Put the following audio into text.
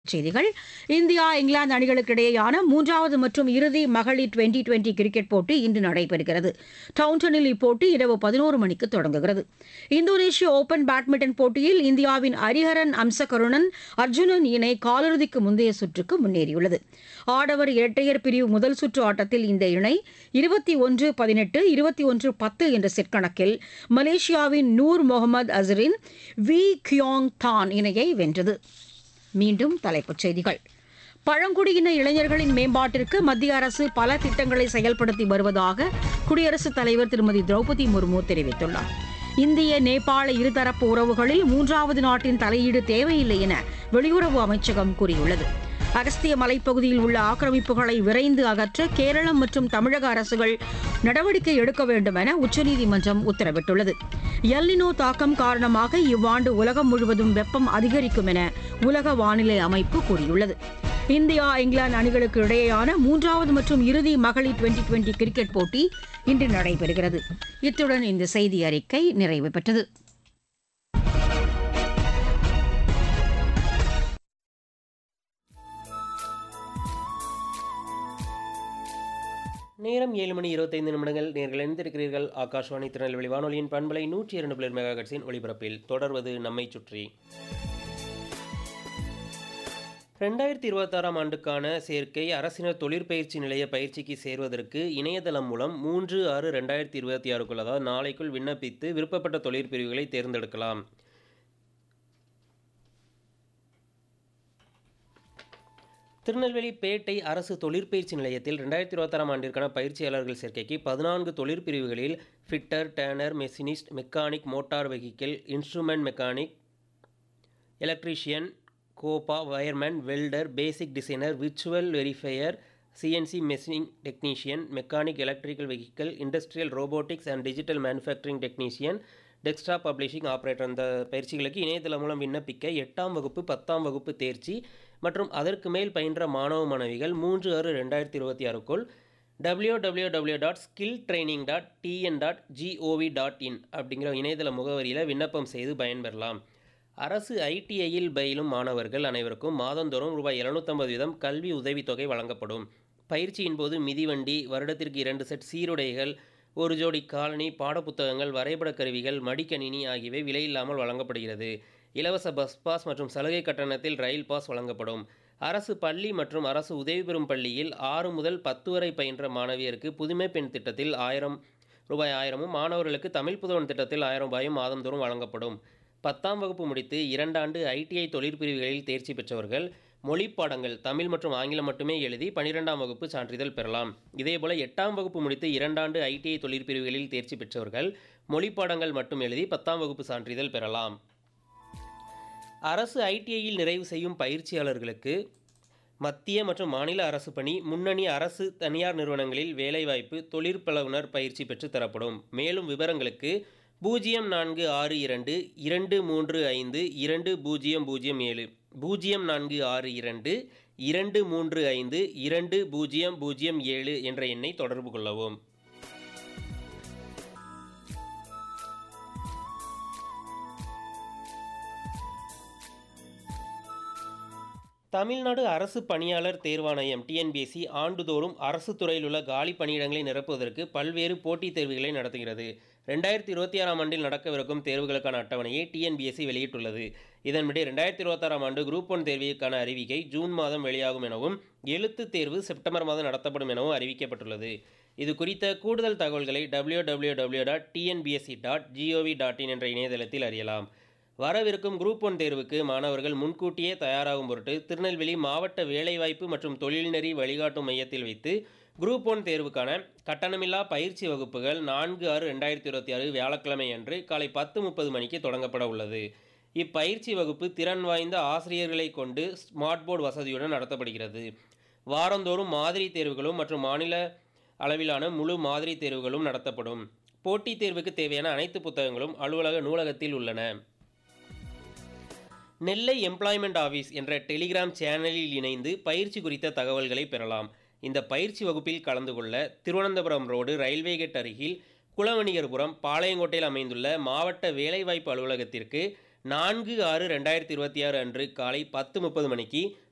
செய்திகள் இந்தியா இங்கிலாந்து அணிகளுக்கு இடையேயான மூன்றாவது மற்றும் இறுதி மகளிர் டுவெண்டி டுவெண்டி கிரிக்கெட் போட்டி இன்று நடைபெறுகிறது டவுன்டனில் இப்போட்டி இரவு பதினோரு மணிக்கு தொடங்குகிறது இந்தோனேஷிய ஓபன் பேட்மிண்டன் போட்டியில் இந்தியாவின் ஹரிஹரன் அம்சகருணன் அர்ஜுனன் இணை காலிறுதிக்கு முந்தைய சுற்றுக்கு முன்னேறியுள்ளது ஆடவர் இரட்டையர் பிரிவு முதல் சுற்று ஆட்டத்தில் இந்த இணை இருபத்தி ஒன்று பதினெட்டு இருபத்தி ஒன்று பத்து என்ற செட் கணக்கில் மலேசியாவின் நூர் முகமது அசரின் வி கியோங் தான் இணையை வென்றது மீண்டும் தலைப்புச் செய்திகள் பழங்குடியின இளைஞர்களின் மேம்பாட்டிற்கு மத்திய அரசு பல திட்டங்களை செயல்படுத்தி வருவதாக குடியரசுத் தலைவர் திருமதி திரௌபதி முர்மு தெரிவித்துள்ளார் இந்திய நேபாள இருதரப்பு உறவுகளில் மூன்றாவது நாட்டின் தலையீடு தேவையில்லை என வெளியுறவு அமைச்சகம் கூறியுள்ளது அகஸ்திய மலைப்பகுதியில் உள்ள ஆக்கிரமிப்புகளை விரைந்து அகற்ற கேரளம் மற்றும் தமிழக அரசுகள் நடவடிக்கை எடுக்க வேண்டும் என உச்சநீதிமன்றம் உத்தரவிட்டுள்ளது எல்லினோ தாக்கம் காரணமாக இவ்வாண்டு உலகம் முழுவதும் வெப்பம் அதிகரிக்கும் என உலக வானிலை அமைப்பு கூறியுள்ளது இந்தியா இங்கிலாந்து அணிகளுக்கு இடையேயான மூன்றாவது மற்றும் இறுதி மகளிர் டுவெண்டி டுவெண்டி கிரிக்கெட் போட்டி இன்று நடைபெறுகிறது இத்துடன் இந்த செய்தி அறிக்கை நிறைவு பெற்றது நேரம் ஏழு மணி இருபத்தைந்து நிமிடங்கள் நேர்கள் இணைந்திருக்கிறீர்கள் ஆகாஷ்வாணி திருநெல்வேலி வானொலியின் பண்பலை நூற்றி இரண்டு பிளர் மெகாகட்ஸின் ஒளிபரப்பில் தொடர்வது நம்மை சுற்றி ரெண்டாயிரத்தி இருபத்தாறாம் ஆண்டுக்கான சேர்க்கை அரசினர் தொழிற்பயிற்சி நிலைய பயிற்சிக்கு சேர்வதற்கு இணையதளம் மூலம் மூன்று ஆறு ரெண்டாயிரத்தி இருபத்தி ஆறுக்குள் அதாவது நாளைக்குள் விண்ணப்பித்து விருப்பப்பட்ட தொழிற்பிரிவுகளை தேர்ந்தெடுக்கலாம் திருநெல்வேலி பேட்டை அரசு தொழிற்பயிற்சி நிலையத்தில் ரெண்டாயிரத்தி இருபத்தாறாம் ஆண்டிற்கான பயிற்சியாளர்கள் சேர்க்கைக்கு பதினான்கு தொழிற்பிரிவுகளில் fitter turner machinist mechanic motor vehicle instrument mechanic electrician COPA wireman welder basic designer virtual verifier CNC machining technician mechanic electrical vehicle industrial robotics and digital manufacturing technician desktop publishing operator அந்த பயிற்சிகளுக்கு இணையதளம் மூலம் விண்ணப்பிக்க எட்டாம் வகுப்பு பத்தாம் வகுப்பு தேர்ச்சி மற்றும் அதற்கு மேல் பயின்ற மாணவ மாணவிகள் மூன்று ஆறு ரெண்டாயிரத்தி இருபத்தி ஆறுக்குள் W W W dot skill training dot TN dot GOV dot in அப்படிங்கிற இணையதள முகவரியில் விண்ணப்பம் செய்து பயன்பெறலாம் அரசு ஐடிஐயில் பயிலும் மாணவர்கள் அனைவருக்கும் மாதந்தோறும் ரூபாய் எழுநூற்றம்பது வீதம் கல்வி உதவித்தொகை வழங்கப்படும் பயிற்சியின் போது மிதிவண்டி வருடத்திற்கு இரண்டு செட் சீருடைகள் ஒரு ஜோடி காலனி பாடப்புத்தகங்கள் வரைபட கருவிகள் மடிக்கணினி ஆகியவை விலையில்லாமல் வழங்கப்படுகிறது இலவச பஸ் பாஸ் மற்றும் சலுகை கட்டணத்தில் ரயில் பாஸ் வழங்கப்படும் அரசு பள்ளி மற்றும் அரசு உதவி பெறும் பள்ளியில் ஆறு முதல் பத்து வரை பயின்ற மாணவியருக்கு புதுமை பெண் திட்டத்தில் ஆயிரம் ரூபாய் ஆயிரமும் மாணவர்களுக்கு தமிழ் புதவன் திட்டத்தில் ஆயிரம் ரூபாயும் மாதந்தோறும் வழங்கப்படும் பத்தாம் வகுப்பு முடித்து இரண்டாண்டு ஐடிஐ தொழிற்பிரிவுகளில் தேர்ச்சி பெற்றவர்கள் மொழி பாடங்கள் தமிழ் மற்றும் ஆங்கிலம் மட்டுமே எழுதி பனிரெண்டாம் வகுப்பு சான்றிதழ் பெறலாம் இதேபோல எட்டாம் வகுப்பு முடித்து இரண்டாண்டு ஐடிஐ தொழிற்பிரிவுகளில் தேர்ச்சி பெற்றவர்கள் மொழி பாடங்கள் மட்டும் எழுதி பத்தாம் வகுப்பு சான்றிதழ் பெறலாம் அரசு ஐடிஐயில் நிறைவு செய்யும் பயிற்சியாளர்களுக்கு மத்திய மற்றும் மாநில அரசு பணி முன்னணி அரசு தனியார் நிறுவனங்களில் வேலைவாய்ப்பு தொழிற்பலவுனர் பயிற்சி பெற்று தரப்படும் மேலும் விவரங்களுக்கு பூஜ்ஜியம் நான்கு ஆறு இரண்டு இரண்டு மூன்று ஐந்து இரண்டு பூஜ்ஜியம் பூஜ்ஜியம் ஏழு பூஜ்ஜியம் நான்கு ஆறு இரண்டு இரண்டு மூன்று ஐந்து இரண்டு பூஜ்ஜியம் பூஜ்ஜியம் ஏழு என்ற எண்ணை தொடர்பு கொள்ளவும் தமிழ்நாடு அரசு பணியாளர் தேர்வாணையம் டிஎன்பிஎஸ்சி ஆண்டுதோறும் அரசு துறையில் உள்ள காலி பணியிடங்களை நிரப்புவதற்கு பல்வேறு போட்டித் தேர்வுகளை நடத்துகிறது ரெண்டாயிரத்தி இருபத்தி ஆறாம் ஆண்டில் நடக்கவிருக்கும் தேர்வுகளுக்கான அட்டவணையை டிஎன்பிஎஸ்சி வெளியிட்டுள்ளது இதன்படி ரெண்டாயிரத்தி இருபத்தாறாம் ஆண்டு குரூப் ஒன் தேர்விற்கான அறிவிக்கை ஜூன் மாதம் வெளியாகும் எனவும் எழுத்து தேர்வு செப்டம்பர் மாதம் நடத்தப்படும் எனவும் அறிவிக்கப்பட்டுள்ளது இது குறித்த கூடுதல் தகவல்களை W W W dot TNPSC dot GOV dot in என்ற இணையதளத்தில் அறியலாம் வரவிருக்கும் குரூப் ஒன் தேர்வுக்கு மாணவர்கள் முன்கூட்டியே தயாராகும் பொருட்டு திருநெல்வேலி மாவட்ட வேலைவாய்ப்பு மற்றும் தொழில்நெறி வழிகாட்டும் மையத்தில் வைத்து குரூப் ஒன் தேர்வுக்கான கட்டணமில்லா பயிற்சி வகுப்புகள் நான்கு ஆறு ரெண்டாயிரத்தி இருபத்தி ஆறு வியாழக்கிழமை அன்று காலை பத்து முப்பது மணிக்கு தொடங்கப்பட உள்ளது இப்பயிற்சி வகுப்பு திறன் வாய்ந்த ஆசிரியர்களை கொண்டு ஸ்மார்ட் போர்டு வசதியுடன் நடத்தப்படுகிறது வாரந்தோறும் மாதிரி தேர்வுகளும் மற்றும் மாநில அளவிலான முழு மாதிரி தேர்வுகளும் நடத்தப்படும் போட்டித் தேர்வுக்கு தேவையான அனைத்து புத்தகங்களும் அலுவலக நூலகத்தில் உள்ளன நெல்லை எம்ப்ளாய்மெண்ட் ஆஃபீஸ் என்ற டெலிகிராம் சேனலில் இணைந்து பயிற்சி குறித்த தகவல்களை பெறலாம் இந்த பயிற்சி வகுப்பில் கலந்து கொள்ள திருவனந்தபுரம் ரோடு ரயில்வே கேட் அருகில் குளவணிகர்புரம் பாளையங்கோட்டையில் அமைந்துள்ள மாவட்ட வேலைவாய்ப்பு அலுவலகத்திற்கு நான்கு ஆறு ரெண்டாயிரத்தி இருபத்தி ஆறு அன்று காலை பத்து முப்பது மணிக்கு